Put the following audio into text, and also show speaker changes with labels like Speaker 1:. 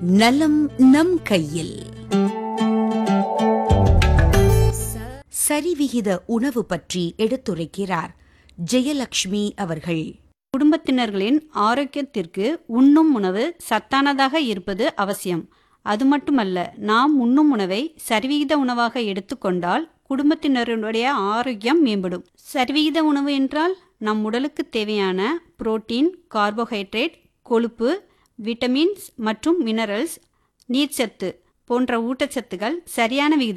Speaker 1: நலம் நம் கையில் சரிவிகித உணவு பற்றி எடுத்துரைக்கிறார் ஜெயலக்ஷ்மி அவர்கள்
Speaker 2: குடும்பத்தினர்களின் ஆரோக்கியத்திற்கு உண்ணும் உணவு சத்தானதாக இருப்பது அவசியம் அது மட்டுமல்ல நாம் உண்ணும் உணவை சரிவிகித உணவாக எடுத்துக்கொண்டால் குடும்பத்தினருடைய ஆரோக்கியம் மேம்படும் சரிவிகித உணவு என்றால் நம் உடலுக்கு தேவையான புரோட்டீன் கார்போஹைட்ரேட் கொழுப்பு விட்டமின்ஸ் மற்றும் மினரல்ஸ் நீர்ச்சத்து போன்ற ஊட்டச்சத்துக்கள் சரியான விகிதத்தில்